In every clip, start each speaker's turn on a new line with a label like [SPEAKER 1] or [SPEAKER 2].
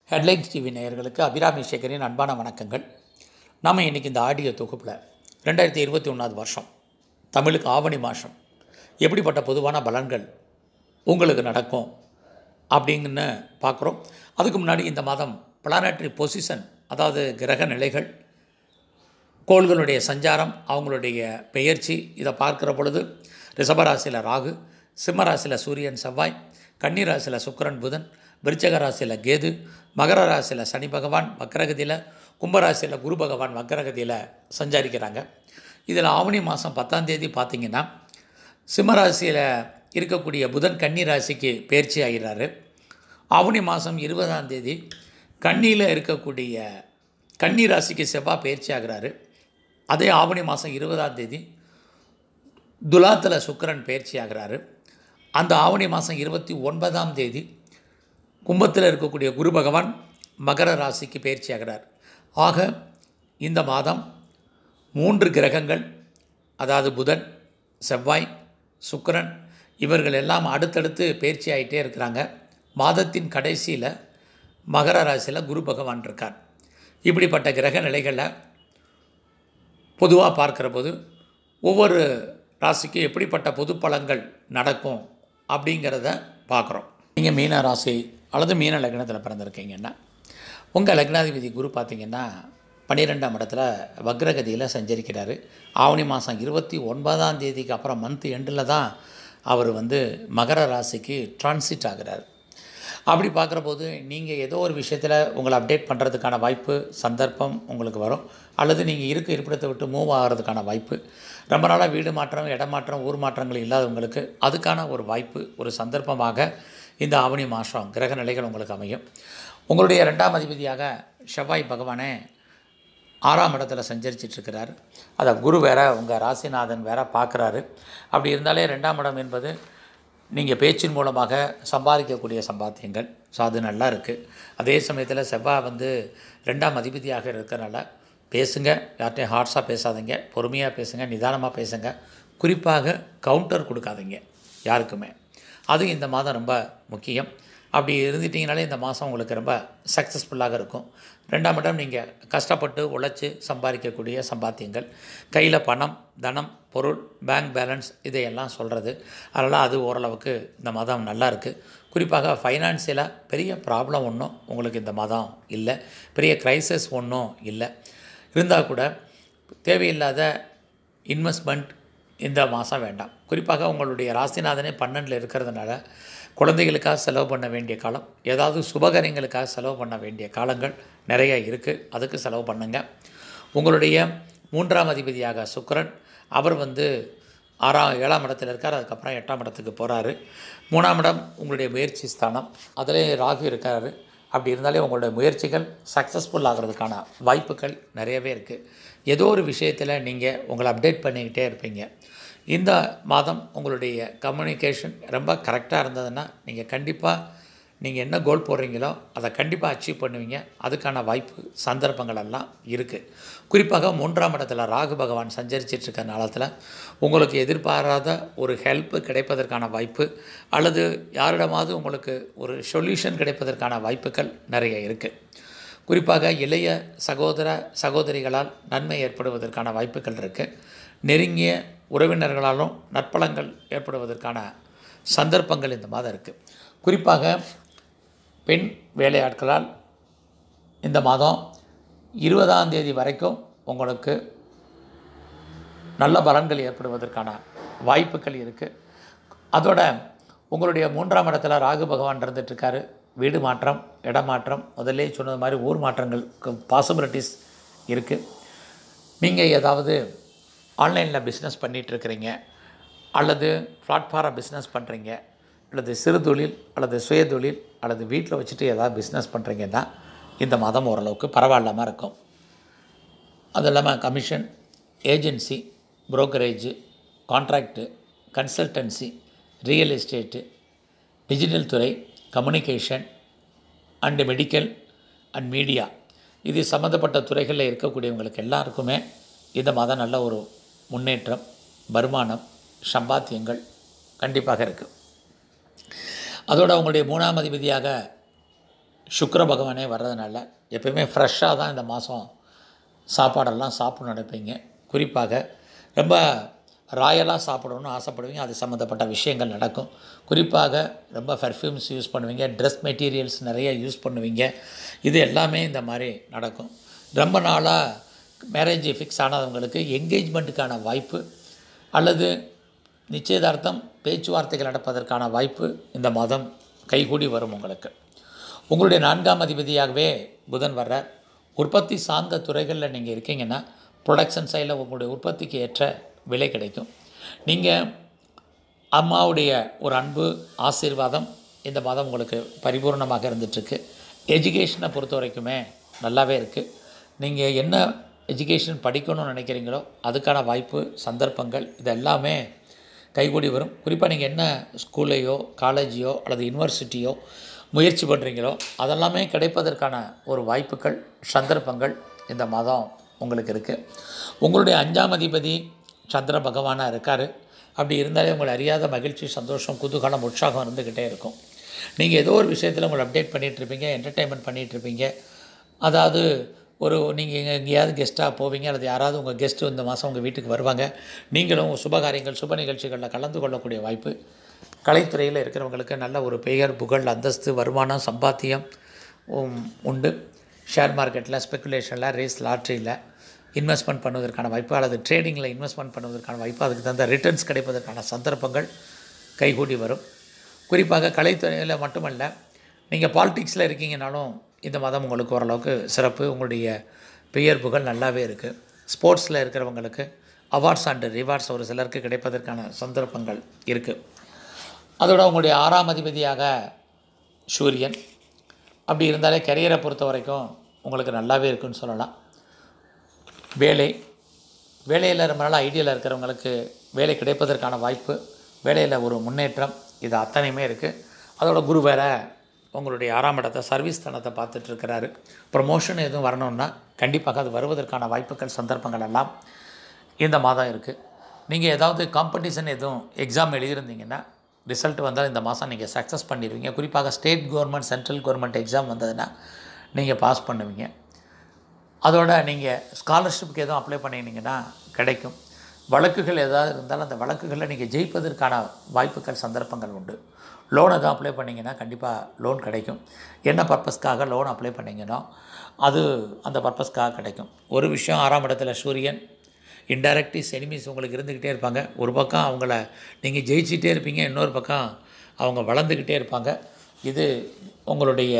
[SPEAKER 1] headlines TV நேயர்களுக்கு அபிராமி சேகரின் அன்பான வணக்கங்கள் நாம் இன்றைக்கி இந்த ஆடியோ தொகுப்பில் ரெண்டாயிரத்தி இருபத்தி ஒன்றாவது வருஷம் தமிழுக்கு ஆவணி மாதம் எப்படிப்பட்ட பொதுவான பலன்கள் உங்களுக்கு நடக்கும் அப்படிங்கன்னு பார்க்குறோம் அதுக்கு முன்னாடி இந்த மாதம் பிளானட்ரி பொசிஷன் அதாவது கிரக நிலைகள் கோள்களுடைய சஞ்சாரம் அவங்களுடைய பெயர்ச்சி இதை பார்க்குற பொழுது ரிஷபராசியில் ராகு சிம்மராசியில் சூரியன் செவ்வாய் கன்னிராசியில் சுக்கிரன் புதன் விருச்சக ராசியில் கேது மகர ராசியில் சனி பகவான் வக்கரகதியில் கும்பராசியில் குரு பகவான் வக்கரகதியில் சஞ்சாரிக்கிறாங்க இதில் ஆவணி மாதம் பத்தாம் தேதி பார்த்தீங்கன்னா சிம்மராசியில் இருக்கக்கூடிய புதன் கன்னி ராசிக்கு பயிற்சி ஆகிறாரு ஆவணி மாதம் இருபதாம் தேதி கன்னியில் இருக்கக்கூடிய கன்னி ராசிக்கு செவ்வாய் பயிற்சி ஆகிறாரு அதே ஆவணி மாதம் இருபதாம் தேதி துலாத்தில் சுக்கிரன் பயிற்சி ஆகிறாரு அந்த ஆவணி மாதம் இருபத்தி ஒன்பதாம் தேதி கும்பத்தில் இருக்கக்கூடிய குரு பகவான் மகர ராசிக்கு பயிற்சி ஆகிறார் ஆக இந்த மாதம் மூன்று கிரகங்கள் அதாவது புதன் செவ்வாய் சுக்கிரன் இவர்கள் எல்லாம் அடுத்தடுத்து பயிற்சி ஆகிட்டே இருக்கிறாங்க மாதத்தின் கடைசியில் மகர ராசியில் குரு பகவான் இருக்கார் இப்படிப்பட்ட கிரக நிலைகளில் பொதுவாக பார்க்குற போது ஒவ்வொரு ராசிக்கும் எப்படிப்பட்ட பொது பலன்கள் நடக்கும் அப்படிங்கிறத பார்க்குறோம் நீங்கள் மீன ராசி அல்லது மீன லக்னத்தில் பிறந்திருக்கீங்கன்னா உங்கள் லக்னாதிபதி குரு பார்த்திங்கன்னா பன்னிரெண்டாம் இடத்துல வக்ரகதியில் சஞ்சரிக்கிறாரு ஆவணி மாதம் இருபத்தி ஒன்பதாம் தேதிக்கு அப்புறம் மந்த் எண்டில் தான் அவர் வந்து மகர ராசிக்கு டிரான்சிட் ஆகிறார் அப்படி பார்க்குற போது நீங்கள் ஏதோ ஒரு விஷயத்தில் உங்களை அப்டேட் பண்ணுறதுக்கான வாய்ப்பு சந்தர்ப்பம் உங்களுக்கு வரும் அல்லது நீங்கள் இருக்க இருப்பிடத்தை விட்டு மூவ் ஆகிறதுக்கான வாய்ப்பு ரொம்ப நாளாக வீடு மாற்றம் இடம் மாற்றம் ஊர் மாற்றங்கள் இல்லாதவங்களுக்கு அதுக்கான ஒரு வாய்ப்பு ஒரு சந்தர்ப்பமாக இந்த ஆவணி மாதம் கிரக நிலைகள் உங்களுக்கு அமையும் உங்களுடைய ரெண்டாம் அதிபதியாக செவ்வாய் பகவானே ஆறாம் இடத்துல சஞ்சரிச்சிட்ருக்கிறார் அதை குரு வேற உங்கள் ராசிநாதன் வேற பார்க்குறாரு அப்படி இருந்தாலே ரெண்டாம் இடம் என்பது நீங்கள் பேச்சின் மூலமாக சம்பாதிக்கக்கூடிய சம்பாத்தியங்கள் ஸோ அது நல்லா இருக்குது அதே சமயத்தில் செவ்வாய் வந்து ரெண்டாம் அதிபதியாக இருக்கிறனால பேசுங்க யார்ட்டையும் ஹார்ட்ஸாக பேசாதீங்க பொறுமையாக பேசுங்க நிதானமாக பேசுங்க குறிப்பாக கவுண்டர் கொடுக்காதீங்க யாருக்குமே அது இந்த மாதம் ரொம்ப முக்கியம் அப்படி இருந்துட்டிங்கனாலே இந்த மாதம் உங்களுக்கு ரொம்ப சக்ஸஸ்ஃபுல்லாக இருக்கும் ரெண்டாம் இடம் நீங்கள் கஷ்டப்பட்டு உழைச்சி சம்பாதிக்கக்கூடிய சம்பாத்தியங்கள் கையில் பணம் தனம் பொருள் பேங்க் பேலன்ஸ் இதையெல்லாம் சொல்கிறது அதனால் அது ஓரளவுக்கு இந்த மாதம் நல்லா இருக்குது குறிப்பாக ஃபைனான்சியலாக பெரிய ப்ராப்ளம் ஒன்றும் உங்களுக்கு இந்த மாதம் இல்லை பெரிய க்ரைசஸ் ஒன்றும் இல்லை இருந்தால் கூட தேவையில்லாத இன்வெஸ்ட்மெண்ட் இந்த மாதம் வேண்டாம் குறிப்பாக உங்களுடைய ராசிநாதனே பன்னெண்டில் இருக்கிறதுனால குழந்தைகளுக்காக செலவு பண்ண வேண்டிய காலம் ஏதாவது சுபகாரியங்களுக்காக செலவு பண்ண வேண்டிய காலங்கள் நிறைய இருக்குது அதுக்கு செலவு பண்ணுங்க உங்களுடைய மூன்றாம் அதிபதியாக சுக்கரன் அவர் வந்து ஆறாம் ஏழாம் இடத்துல இருக்கார் அதுக்கப்புறம் எட்டாம் இடத்துக்கு போகிறாரு மூணாம் இடம் உங்களுடைய முயற்சி ஸ்தானம் அதிலே ராகு இருக்காரு அப்படி இருந்தாலே உங்களுடைய முயற்சிகள் சக்ஸஸ்ஃபுல் ஆகிறதுக்கான வாய்ப்புகள் நிறையவே இருக்குது ஏதோ ஒரு விஷயத்தில் நீங்கள் உங்களை அப்டேட் பண்ணிக்கிட்டே இருப்பீங்க இந்த மாதம் உங்களுடைய கம்யூனிகேஷன் ரொம்ப கரெக்டாக இருந்ததுன்னா நீங்கள் கண்டிப்பாக நீங்கள் என்ன கோல் போடுறீங்களோ அதை கண்டிப்பாக அச்சீவ் பண்ணுவீங்க அதுக்கான வாய்ப்பு சந்தர்ப்பங்கள் எல்லாம் இருக்குது குறிப்பாக மூன்றாம் இடத்துல ராகு பகவான் சஞ்சரிச்சிட்டு இருக்க நாளத்தில் உங்களுக்கு எதிர்பாராத ஒரு ஹெல்ப் கிடைப்பதற்கான வாய்ப்பு அல்லது யாரிடமாவது உங்களுக்கு ஒரு சொல்யூஷன் கிடைப்பதற்கான வாய்ப்புகள் நிறைய இருக்குது குறிப்பாக இளைய சகோதர சகோதரிகளால் நன்மை ஏற்படுவதற்கான வாய்ப்புகள் இருக்குது நெருங்கிய உறவினர்களாலும் நற்பலங்கள் ஏற்படுவதற்கான சந்தர்ப்பங்கள் இந்த மாதம் இருக்குது குறிப்பாக பெண் வேலையாட்களால் இந்த மாதம் இருபதாம் தேதி வரைக்கும் உங்களுக்கு நல்ல பலன்கள் ஏற்படுவதற்கான வாய்ப்புகள் இருக்குது அதோட உங்களுடைய மூன்றாம் இடத்துல ராகு பகவான் இருந்துகிட்ருக்காரு வீடு மாற்றம் இடமாற்றம் முதல்லே சொன்னது மாதிரி ஊர் மாற்றங்களுக்கு பாசிபிலிட்டிஸ் இருக்குது நீங்கள் ஏதாவது ஆன்லைனில் பிஸ்னஸ் பண்ணிகிட்ருக்கிறீங்க அல்லது பிளாட்ஃபாரம் பிஸ்னஸ் பண்ணுறீங்க அல்லது சிறு தொழில் அல்லது சுய தொழில் அல்லது வீட்டில் வச்சுட்டு ஏதாவது பிஸ்னஸ் பண்ணுறீங்கன்னா இந்த மாதம் ஓரளவுக்கு பரவாயில்லாமல் இருக்கும் அது இல்லாமல் commission agency brokerage contract consultancy real estate digital துறை communication and medical and media இது சம்மந்தப்பட்ட துறைகளில் இருக்கக்கூடியவங்களுக்கு எல்லாருக்குமே இந்த மாதம் நல்ல ஒரு முன்னேற்றம் வருமானம் சம்பாத்தியங்கள் கண்டிப்பாக இருக்குது அதோட உங்களுடைய மூணாம் அதிபதியாக சுக்கிர பகவானே வர்றதுனால எப்பயுமே ஃப்ரெஷ்ஷாக தான் இந்த மாதம் சாப்பாடெல்லாம் சாப்பிடணும் நினைப்பீங்க குறிப்பாக ரொம்ப ராயலாக சாப்பிடணும்னு ஆசைப்படுவீங்க அது சம்மந்தப்பட்ட விஷயங்கள் நடக்கும் குறிப்பாக ரொம்ப பர்ஃப்யூம்ஸ் யூஸ் பண்ணுவீங்க ட்ரெஸ் மெட்டீரியல்ஸ் நிறைய யூஸ் பண்ணுவீங்க இது எல்லாமே இந்த மாதிரி நடக்கும் ரொம்ப நாளாக மேரேஜ் ஃபிக்ஸ் ஆனவங்களுக்கு என்கேஜ்மெண்ட்டுக்கான வாய்ப்பு அல்லது நிச்சயதார்த்தம் பேச்சுவார்த்தைகள் நடப்பதற்கான வாய்ப்பு இந்த மாதம் கைகூடி வரும் உங்களுக்கு உங்களுடைய நான்காம் அதிபதியாகவே புதன் வர்றார் உற்பத்தி சார்ந்த துறைகளில் நீங்கள் இருக்கீங்கன்னா ப்ரொடக்ஷன் சைடில் உங்களுடைய உற்பத்திக்கு ஏற்ற விலை கிடைக்கும் நீங்கள் அம்மாவுடைய ஒரு அன்பு ஆசீர்வாதம் இந்த மாதம் உங்களுக்கு பரிபூர்ணமாக இருந்துகிட்ருக்கு எஜுகேஷனை பொறுத்த வரைக்குமே நல்லாவே இருக்குது நீங்கள் என்ன எஜுகேஷன் படிக்கணும்னு நினைக்கிறீங்களோ அதுக்கான வாய்ப்பு சந்தர்ப்பங்கள் இது எல்லாமே கைகூடி வரும் குறிப்பாக நீங்கள் என்ன ஸ்கூல்லையோ காலேஜையோ அல்லது யூனிவர்சிட்டியோ முயற்சி பண்ணுறீங்களோ அதெல்லாமே கிடைப்பதற்கான ஒரு வாய்ப்புகள் சந்தர்ப்பங்கள் இந்த மாதம் உங்களுக்கு இருக்குது உங்களுடைய அஞ்சாம் அதிபதி சந்திர பகவானாக இருக்கார் அப்படி இருந்தாலே உங்களை அறியாத மகிழ்ச்சி சந்தோஷம் குதூகலம் உற்சாகம் இருந்துக்கிட்டே இருக்கும் நீங்கள் ஏதோ ஒரு விஷயத்தில் உங்களை அப்டேட் பண்ணிகிட்ருப்பீங்க என்டர்டெயின்மெண்ட் பண்ணிகிட்ருப்பீங்க அதாவது ஒரு நீங்கள் எங்கே எங்கேயாவது கெஸ்ட்டாக போவீங்க அல்லது யாராவது உங்கள் கெஸ்ட்டு இந்த மாதம் உங்கள் வீட்டுக்கு வருவாங்க நீங்களும் சுபகாரியங்கள் சுப நிகழ்ச்சிகளில் கலந்து கொள்ளக்கூடிய வாய்ப்பு கலைத்துறையில் இருக்கிறவங்களுக்கு நல்ல ஒரு பெயர் புகழ் அந்தஸ்து வருமானம் சம்பாத்தியம் உம், உண்டு ஷேர் மார்க்கெட்டில் ஸ்பெக்குலேஷனில் ரேஸ் லாட்ரியில் இன்வெஸ்ட்மெண்ட் பண்ணுவதற்கான வாய்ப்பு அல்லது ட்ரேடிங்கில் இன்வெஸ்ட்மெண்ட் பண்ணுவதற்கான வாய்ப்பு அதுக்கு தகுந்த ரிட்டர்ன்ஸ் கிடைப்பதற்கான சந்தர்ப்பங்கள் கைகூடி வரும் குறிப்பாக கலைத்துறையில் மட்டுமல்ல நீங்கள் பாலிடிக்ஸில் இருக்கீங்கனாலும் இந்த மாதம் உங்களுக்கு ஓரளவுக்கு சிறப்பு உங்களுடைய பெயர் புகழ் நல்லாவே இருக்குது ஸ்போர்ட்ஸில் இருக்கிறவங்களுக்கு அவார்ட்ஸ் அண்ட் ரிவார்ட்ஸ் ஒரு சிலருக்கு கிடைப்பதற்கான சந்தர்ப்பங்கள் இருக்குது அதோட உங்களுடைய ஆறாம் அதிபதியாக சூரியன் அப்படி இருந்தாலே கரியரை பொறுத்த வரைக்கும் உங்களுக்கு நல்லாவே இருக்குன்னு சொல்லலாம் வேலை வேலையில் ரொம்ப நாள் ஐடியாவில் இருக்கிறவங்களுக்கு வேலை கிடைப்பதற்கான வாய்ப்பு வேலையில் ஒரு முன்னேற்றம் இது அத்தனையுமே இருக்குது அதோட குரு வேற உங்களுடைய ஆறாம் இடத்தை சர்வீஸ் தனத்தை பார்த்துட்ருக்கிறாரு ப்ரமோஷன் எதுவும் வரணும்னா கண்டிப்பாக அது வருவதற்கான வாய்ப்புகள் சந்தர்ப்பங்கள் எல்லாம் இந்த மாதம் இருக்குது நீங்கள் ஏதாவது காம்படிஷன் எதுவும் எக்ஸாம் எழுதியிருந்தீங்கன்னா ரிசல்ட் வந்தால் இந்த மாதம் நீங்கள் சக்ஸஸ் பண்ணிடுவீங்க குறிப்பாக state government central government exam வந்ததுன்னா நீங்கள் பாஸ் பண்ணுவீங்க அதோட நீங்கள் ஸ்காலர்ஷிப்புக்கு எதுவும் அப்ளை பண்ணினீங்கன்னா கிடைக்கும் வழக்குகள் ஏதாவது இருந்தாலும் அந்த வழக்குகளில் நீங்கள் ஜெயிப்பதற்கான வாய்ப்புகள் சந்தர்ப்பங்கள் உண்டு லோன் எதுவும் அப்ளை பண்ணிங்கன்னா கண்டிப்பாக லோன் கிடைக்கும் என்ன பர்பஸ்க்காக லோன் அப்ளை பண்ணீங்கன்னா அது அந்த பர்பஸ்க்காக கிடைக்கும் ஒரு விஷயம் ஆறாம் இடத்துல சூரியன் இன்டைரக்டிஸ் எனிமீஸ் உங்களுக்கு இருந்துக்கிட்டே இருப்பாங்க ஒரு பக்கம் அவங்கள நீங்கள் ஜெயிச்சிட்டே இருப்பீங்க இன்னொரு பக்கம் அவங்க வளர்ந்துக்கிட்டே இருப்பாங்க இது உங்களுடைய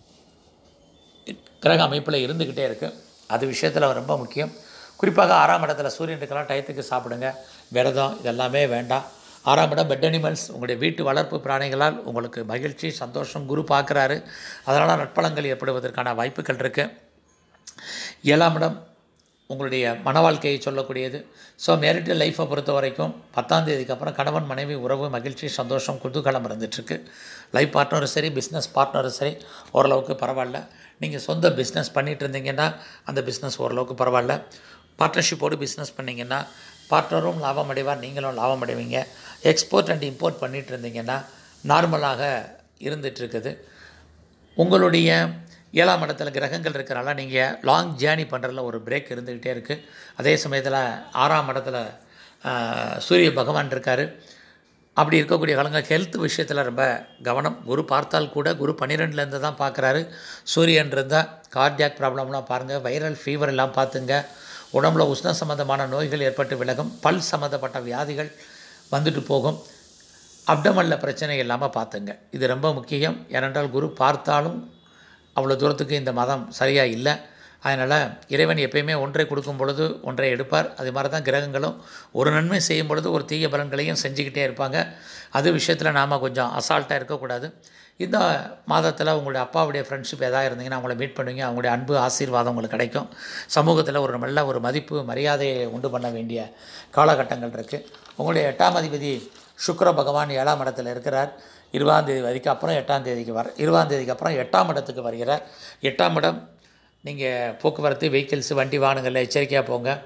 [SPEAKER 1] கிரக அமைப்பில் இருந்துக்கிட்டே இருக்குது அது விஷயத்தில் ரொம்ப முக்கியம் குறிப்பாக ஆறாம் இடத்துல சூரியன் இருக்கலாம் டயத்துக்கு சாப்பிடுங்க விரதம் இதெல்லாமே வேண்டாம் ஆறாம் இடம் பெட் அனிமல்ஸ் உங்களுடைய வீட்டு வளர்ப்பு பிராணிகளால் உங்களுக்கு மகிழ்ச்சி சந்தோஷம் குரு பார்க்குறாரு அதனால் நட்பலங்கள் ஏற்படுவதற்கான வாய்ப்புகள் இருக்குது ஏழாம் இடம் உங்களுடைய மன வாழ்க்கையை சொல்லக்கூடியது ஸோ மேரிட்டல் லைஃப்பை பொறுத்த வரைக்கும் பத்தாம் தேதிக்கு அப்புறம் கணவன் மனைவி உறவு மகிழ்ச்சி சந்தோஷம் குதூகலம் இருந்துகிட்ருக்கு லைஃப் பார்ட்னரும் சரி பிஸ்னஸ் பார்ட்னரும் சரி ஓரளவுக்கு பரவாயில்ல நீங்கள் சொந்த பிஸ்னஸ் பண்ணிகிட்டு இருந்தீங்கன்னா அந்த பிஸ்னஸ் ஓரளவுக்கு பரவாயில்ல பார்ட்னர்ஷிப்போடு பிஸ்னஸ் பண்ணிங்கன்னா பார்ட்னரும் லாபம் அடைவார் நீங்களும் லாபம் அடைவீங்க எக்ஸ்போர்ட் அண்ட் இம்போர்ட் பண்ணிகிட்டு இருந்தீங்கன்னா நார்மலாக இருந்துகிட்ருக்குது உங்களுடைய ஏழாம் இடத்துல கிரகங்கள் இருக்கிறனால நீங்கள் லாங் ஜேர்னி பண்ணுறதுல ஒரு பிரேக் இருந்துக்கிட்டே இருக்குது அதே சமயத்தில் ஆறாம் இடத்துல ஆஹ், சூரிய பகவான் இருக்கார் அப்படி இருக்கக்கூடிய காலங்கள் ஹெல்த் விஷயத்தில் ரொம்ப கவனம் குரு பார்த்தால் கூட குரு பன்னிரெண்டுலேருந்து தான் பார்க்குறாரு சூரியன் இருந்தால் கார்டியாக் ப்ராப்ளம்லாம் பாருங்கள் வைரல் ஃபீவர் எல்லாம் பார்த்துங்க உடம்புல உஷ்ண சம்மந்தமான நோய்கள் ஏற்பட்டு விலகும் பல் சம்மந்தப்பட்ட வியாதிகள் வந்துட்டு போகும் அப்டமனில் பிரச்சனை இல்லாமல் பார்த்துங்க இது ரொம்ப முக்கியம் ஏனென்றால் குரு பார்த்தாலும் அவ்வளோ தூரத்துக்கு இந்த மதம் சரியாக இல்லை அதனால் இறைவன் எப்பயுமே ஒன்றை கொடுக்கும் பொழுது ஒன்றை எடுப்பார் அது மாதிரி தான் கிரகங்களும் ஒரு நன்மை செய்யும் பொழுது ஒரு தீய பலன்களையும் செஞ்சுக்கிட்டே இருப்பாங்க அது விஷயத்தில் நாம் கொஞ்சம் அசால்ட்டாக இருக்கக்கூடாது இந்த மாதத்தில் உங்களுடைய அப்பாவுடைய ஃப்ரெண்ட்ஷிப் எதாவது இருந்தீங்கன்னா அவங்கள மீட் பண்ணுவீங்க அவங்களுடைய அன்பு ஆசீர்வாதம் உங்களுக்கு கிடைக்கும் சமூகத்தில் ஒரு நல்ல ஒரு மதிப்பு மரியாதையை உண்டு பண்ண வேண்டிய காலகட்டங்கள் இருக்குது உங்களுடைய எட்டாம் அதிபதி சுக்கிர பகவான் ஏழாம் இடத்துல இருக்கிறார் இருபதாம் தேதி வரைக்கும் அப்புறம் எட்டாம் தேதிக்கு வர இருபதாம் தேதிக்கு அப்புறம் எட்டாம் இடத்துக்கு வருகிறார் எட்டாம் இடம் நீங்கள் போக்குவரத்து வெஹிக்கிள்ஸ் வண்டி வாகனங்களில் எச்சரிக்கையாக போங்க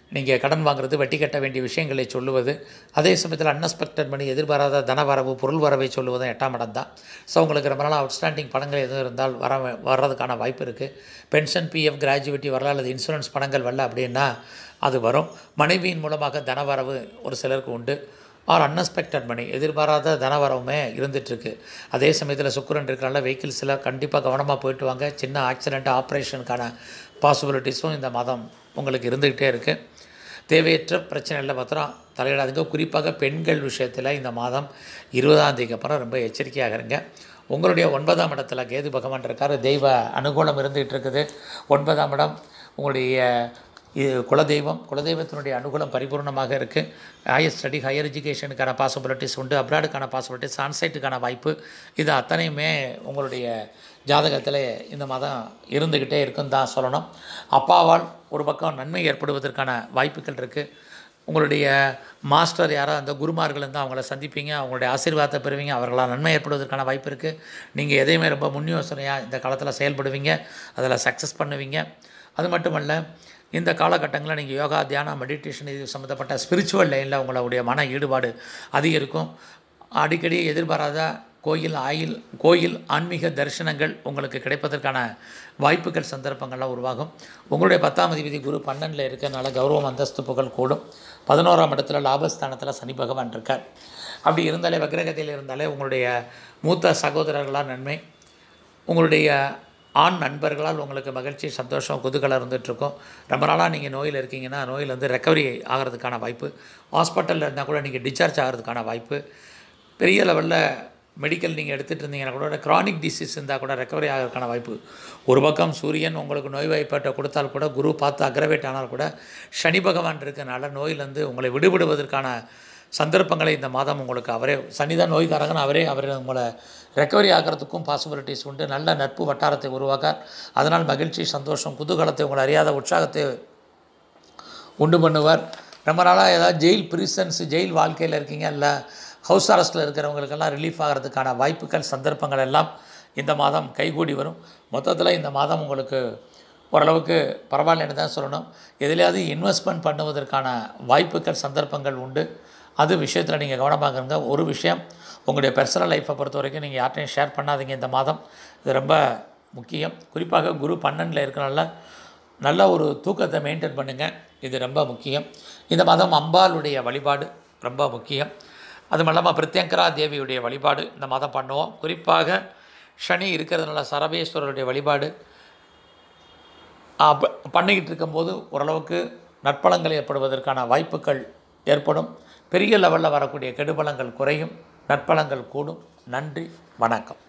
[SPEAKER 1] நீங்கள் கடன் வாங்குறது வட்டி கட்ட வேண்டிய விஷயங்களை சொல்லுவது அதே சமயத்தில் அன்எக்ஸ்பெக்டட் மணி எதிர்பாராத தனவரவு பொருள் வரவை சொல்லுவதும் எட்டாம் இடம் தான் ஸோ உங்களுக்கு ரொம்ப நாள் அவுட்ஸ்டாண்டிங் பணங்கள் எதுவும் இருந்தால் வர வர்றதுக்கான வாய்ப்பு இருக்குது பென்ஷன் பிஎஃப் கிராஜுவிட்டி வரல அல்லது இன்சூரன்ஸ் பணங்கள் வரல அப்படின்னா அது வரும் மனைவியின் மூலமாக தனவரவு ஒரு சிலருக்கு உண்டு ஆர் அன்எக்ஸ்பெக்டட் மணி எதிர்பாராத தனவரவுமே இருந்துகிட்ருக்கு அதே சமயத்தில் சுக்கரன் இருக்கிறனால வெஹிக்கிள்ஸில் கண்டிப்பாக கவனமாக போயிட்டு வாங்க சின்ன ஆக்சிடெண்ட் ஆப்ரேஷனுக்கான பாசிபிலிட்டிஸும் இந்த மாதம் உங்களுக்கு இருந்துக்கிட்டே இருக்குது தேவையற்ற பிரச்சனைகளில் மாத்திரம் தலையிடாதுங்க குறிப்பாக பெண்கள் விஷயத்தில் இந்த மாதம் இருபதாம் தேதிக்கு அப்புறம் ரொம்ப எச்சரிக்கையாக இருங்க உங்களுடைய ஒன்பதாம் இடத்துல கேது பகவான் இருக்கார் தெய்வ அனுகூலம் இருந்துகிட்டு இருக்குது ஒன்பதாம் இடம் உங்களுடைய இது குலதெய்வம் குலதெய்வத்தினுடைய அனுகூலம் பரிபூர்ணமாக இருக்குது ஹையர் ஸ்டடி ஹையர் எஜுகேஷனுக்கான பாசிபிலிட்டிஸ் உண்டு அப்ராடுக்கான பாசிபிலிட்டிஸ் ஆன்சைட்டுக்கான வாய்ப்பு இது அத்தனையுமே உங்களுடைய ஜாதகத்தில் இந்த மாதம் இருந்துக்கிட்டே இருக்குன்னு தான் சொல்லணும் அப்பாவால் ஒரு பக்கம் நன்மை ஏற்படுவதற்கான வாய்ப்புகள் இருக்குது உங்களுடைய மாஸ்டர் யாரோ அந்த குருமார்கள் இருந்தால் அவங்கள சந்திப்பீங்க அவங்களுடைய ஆசீர்வாதத்தை பெறுவீங்க அவர்களால் நன்மை ஏற்படுவதற்கான வாய்ப்பு இருக்குது நீங்கள் எதையுமே ரொம்ப முன் யோசனையாக இந்த காலத்தில் செயல்படுவீங்க அதில் சக்ஸஸ் பண்ணுவீங்க அது மட்டுமல்ல இந்த காலகட்டங்களில் நீங்கள் யோகா தியானம் மெடிடேஷன் இது சம்மந்தப்பட்ட ஸ்பிரிச்சுவல் லைனில் உங்களுடைய மன ஈடுபாடு அதிகரிக்கும் அடிக்கடி எதிர்பாராத கோயில் ஆயில் கோயில் ஆன்மீக தரிசனங்கள் உங்களுக்கு கிடைப்பதற்கான வாய்ப்புகள் சந்தர்ப்பங்கள்லாம் உருவாகும் உங்களுடைய பத்தாம் அதிபதி குரு பன்னெண்டில் இருக்கிறனால கௌரவம் அந்தஸ்து புகழ் கூடும் பதினோராம் இடத்துல லாபஸ்தானத்தில் சனி பகவான் இருக்கார் அப்படி இருந்தாலே வக்ரகத்தில் இருந்தாலே உங்களுடைய மூத்த சகோதரர்களால் நன்மை உங்களுடைய ஆண் நண்பர்களால் உங்களுக்கு மகிழ்ச்சி சந்தோஷம் குதூகலம் இருந்துகிட்ருக்கும் ரொம்ப நாளாக நீங்கள் நோயில் இருக்கீங்கன்னா நோயிலேருந்து ரெக்கவரி ஆகிறதுக்கான வாய்ப்பு ஹாஸ்பிட்டலில் இருந்தால் கூட நீங்கள் டிஸ்சார்ஜ் ஆகிறதுக்கான வாய்ப்பு பெரிய லெவலில் மெடிக்கல் நீங்கள் எடுத்துகிட்டு இருந்தீங்கன்னா கூட க்ரானிக் டிசீஸ் இருந்தால் கூட ரெக்கவரி ஆகிறதுக்கான வாய்ப்பு ஒரு பக்கம் சூரியன் உங்களுக்கு நோய் வாய்ப்பாட்டை கொடுத்தால் கூட குரு பார்த்து அக்ரவேட் ஆனால் கூட சனி பகவான் இருக்கனால நோயிலேருந்து உங்களை விடுபடுவதற்கான சந்தர்ப்பங்களை இந்த மாதம் உங்களுக்கு அவரே சனிதான் நோய்க்காரங்கன்னு அவரே அவரே உங்களை ரெக்கவரி ஆகிறதுக்கும் பாசிபிலிட்டிஸ் உண்டு நல்ல நட்பு வட்டாரத்தை உருவாக்கார் அதனால் மகிழ்ச்சி சந்தோஷம் குதூகலத்தை உங்களை அறியாத உற்சாகத்தை உண்டு பண்ணுவார் ரொம்ப நாளாக ஏதாவது ஜெயில் பிரிசன்ஸ் ஜெயில் வாழ்க்கையில் இருக்கீங்க இல்லை ஹவுஸ் அரெஸ்ட்டில் இருக்கிறவங்களுக்கெல்லாம் ரிலீஃப் ஆகிறதுக்கான வாய்ப்புகள் சந்தர்ப்பங்கள் எல்லாம் இந்த மாதம் கைகூடி வரும் மொத்தத்தில் இந்த மாதம் உங்களுக்கு ஓரளவுக்கு பரவாயில்லன்னு தான் சொல்லணும் எதுலையாவது இன்வெஸ்ட்மெண்ட் பண்ணுவதற்கான வாய்ப்புகள் சந்தர்ப்பங்கள் உண்டு அது விஷயத்தில் நீங்கள் கவனமாக இருங்க ஒரு விஷயம் உங்களுடைய பர்சனல் லைஃப்பை பொறுத்த வரைக்கும் நீங்கள் யார்ட்டையும் ஷேர் பண்ணாதீங்க இந்த மாதம் இது ரொம்ப முக்கியம் குறிப்பாக குரு பன்னெண்டில் இருக்கிறனால நல்ல ஒரு தூக்கத்தை மெயின்டைன் பண்ணுங்கள் இது ரொம்ப முக்கியம் இந்த மாதம் அம்பாளுடைய வழிபாடு ரொம்ப முக்கியம் அது இல்லாமல் பிரத்யங்கரா தேவியுடைய வழிபாடு இந்த மாதம் பண்ணுவோம் குறிப்பாக சனி இருக்கிறதுனால சரபேஸ்வரருடைய வழிபாடு அப்ப- பண்ணிக்கிட்டு இருக்கும்போது ஓரளவுக்கு நற்பலங்கள் ஏற்படுவதற்கான வாய்ப்புகள் ஏற்படும் பெரிய லெவலில் வரக்கூடிய கெடுபலங்கள் குறையும் நற்பலங்கள் கூடும் நன்றி வணக்கம்